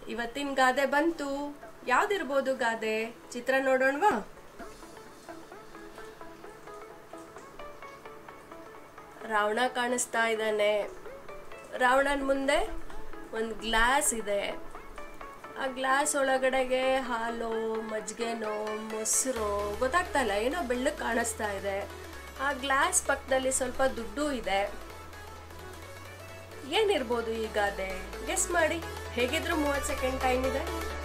ಇವತ್ತಿನ ಗಾದೆ ಬಂತು ಯಾವ್ದಿರ್ಬೋದು ಗಾದೆ ಚಿತ್ರ ನೋಡೋಣವಾ ರಾವಣ ಕಾಣಿಸ್ತಾ ಇದ್ದಾನೆ ರಾವಣನ ಮುಂದೆ ಒಂದು ಗ್ಲಾಸ್ ಇದೆ ಆ ಗ್ಲಾಸ್ ಒಳಗಡೆಗೆ ಹಾಲು ಮಜ್ಜಿಗೆನೋ ಮೊಸರು ಗೊತ್ತಾಗ್ತಾ ಇಲ್ಲ ಏನೋ ಬೆಳ್ಳಕ್ಕೆ ಕಾಣಿಸ್ತಾ ಇದೆ ಆ ಗ್ಲಾಸ್ ಪಕ್ಕದಲ್ಲಿ ಸ್ವಲ್ಪ ದುಡ್ಡು ಇದೆ ಏನಿರ್ಬೋದು ಈ ಗಾದೆ ಗೆಸ್ ಮಾಡಿ ಹೇಗಿದ್ರು ಮೂವತ್ತು ಸೆಕೆಂಡ್ ಟೈಮ್ ಇದೆ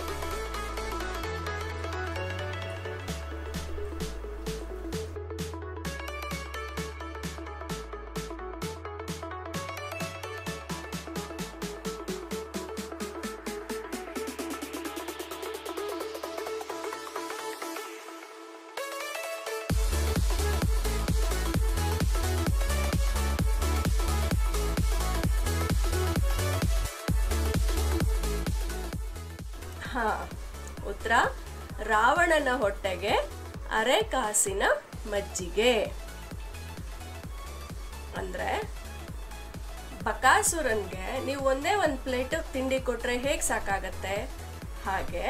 ಹಾ ಉತ್ತರ ರಾವಣನ ಹೊಟ್ಟೆಗೆ ಅರೆ ಕಾಸಿನ ಮಜ್ಜಿಗೆ ಅಂದ್ರೆ ಬಕಾಸುರನ್ಗೆ ನೀವು ಒಂದೇ ಒಂದು ಪ್ಲೇಟ್ ತಿಂಡಿ ಕೊಟ್ರೆ ಹೇಗೆ ಸಾಕಾಗತ್ತೆ ಹಾಗೆ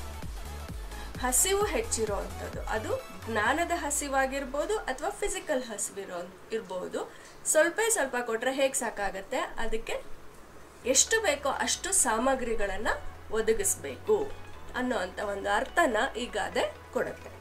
ಹಸಿವು ಹೆಚ್ಚಿರೋ ಅಂಥದ್ದು ಅದು ಜ್ಞಾನದ ಹಸಿವಾಗಿರ್ಬೋದು ಅಥವಾ ಫಿಸಿಕಲ್ ಹಸಿವಿರೋ ಇರ್ಬೋದು ಸ್ವಲ್ಪ ಸ್ವಲ್ಪ ಕೊಟ್ರೆ ಹೇಗೆ ಸಾಕಾಗತ್ತೆ ಅದಕ್ಕೆ ಎಷ್ಟು ಬೇಕೋ ಅಷ್ಟು ಸಾಮಗ್ರಿಗಳನ್ನು ಒದಗಿಸ್ಬೇಕು ಅನ್ನೋ ಅಂತ ಒಂದು ಅರ್ಥನ ಈ ಗಾದೆ ಕೊಡುತ್ತೆ